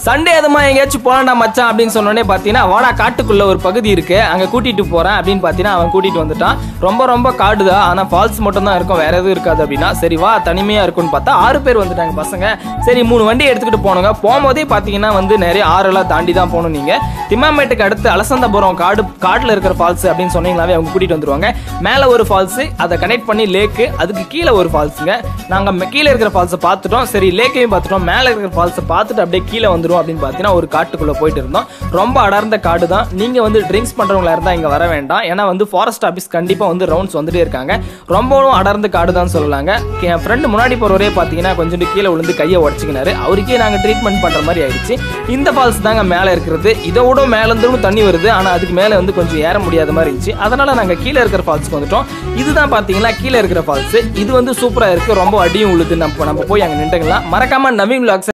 Sunday அதுமா எங்கேயாச்சும் போலாம்டா மச்சான் அப்படின்னு சொன்னோடனே பார்த்தீங்கன்னா வாடா காட்டுக்குள்ள ஒரு பகுதி இருக்கு அங்கே கூட்டிட்டு போறேன் அப்படின்னு பார்த்தீங்கன்னா அவன் கூட்டிட்டு வந்துட்டான் ரொம்ப ரொம்ப காடு தான் ஆனால் ஃபால்ஸ் மட்டும் தான் இருக்கும் வேற எதுவும் இருக்காது அப்படின்னா சரி வா தனிமையா இருக்கும்னு பார்த்தா ஆறு பேர் வந்துட்டாங்க பசங்க சரி மூணு வண்டி எடுத்துக்கிட்டு போனோங்க போகும்போதே பார்த்தீங்கன்னா வந்து நிறைய ஆறெல்லாம் தாண்டி தான் போகணும் நீங்க திம்மாமேட்டுக்கு அடுத்து அலசந்தபுரம் காடு காட்டில் இருக்கிற ஃபால்ஸ் அப்படின்னு சொன்னீங்களாவே அவங்க கூட்டிட்டு வந்துருவாங்க மேலே ஒரு ஃபால்ஸ் அதை கனெக்ட் பண்ணி லேக்கு அதுக்கு கீழே ஒரு ஃபால்ஸுங்க நாங்கள் கீழே இருக்கிற ஃபால்ஸை பார்த்துட்டோம் சரி லேக்கையும் பார்த்துட்டோம் மேலே இருக்கிற ஃபால்ஸை பார்த்துட்டு அப்படியே கீழே வந்துடும் அப்படின்னு பார்த்தீங்கன்னா ஒரு காட்டுக்குள்ளே போயிட்டு இருந்தோம் ரொம்ப அடர்ந்த காடு தான் நீங்கள் வந்து ட்ரிங்க்ஸ் பண்ணுறவங்களா இருந்தால் இங்கே வர வேண்டாம் ஏன்னா வந்து ஃபாரஸ்ட் ஆஃபீஸ் கண்டிப்பாக வந்து ரவுண்ட்ஸ் வந்துட்டே இருக்காங்க ரொம்பவும் அடர்ந்த காடு தான் சொல்லலாங்க என் ஃப்ரெண்டு முன்னாடி போகிறவரே பார்த்தீங்கன்னா கொஞ்சோண்டு கீழே விழுந்து கையை உடச்சிக்கினாரு அவருக்கே நாங்கள் ட்ரீட்மெண்ட் பண்ணுற மாதிரி ஆயிடுச்சு இந்த ஃபால்ஸ் தாங்க மேலே இருக்கிறது இதை விட மேலே இருந்தும் தண்ணி வருது ஆனால் அதுக்கு மேலே வந்து கொஞ்சம் ஏற முடியாத மாதிரி இருந்துச்சு அதனால நாங்கள் கீழே இருக்கிற ஃபால்ஸ்க்கு வந்துட்டோம் இதுதான் பார்த்தீங்கன்னா கீழே இருக்கிற ஃபால்ஸ் இது வந்து சூப்பராக இருக்குது ரொம்ப அடியும் உழுது நம்ம நம்ம போய் அங்கே நின்றுக்கலாம் மறக்காம நவீன் விளாக்ஸ்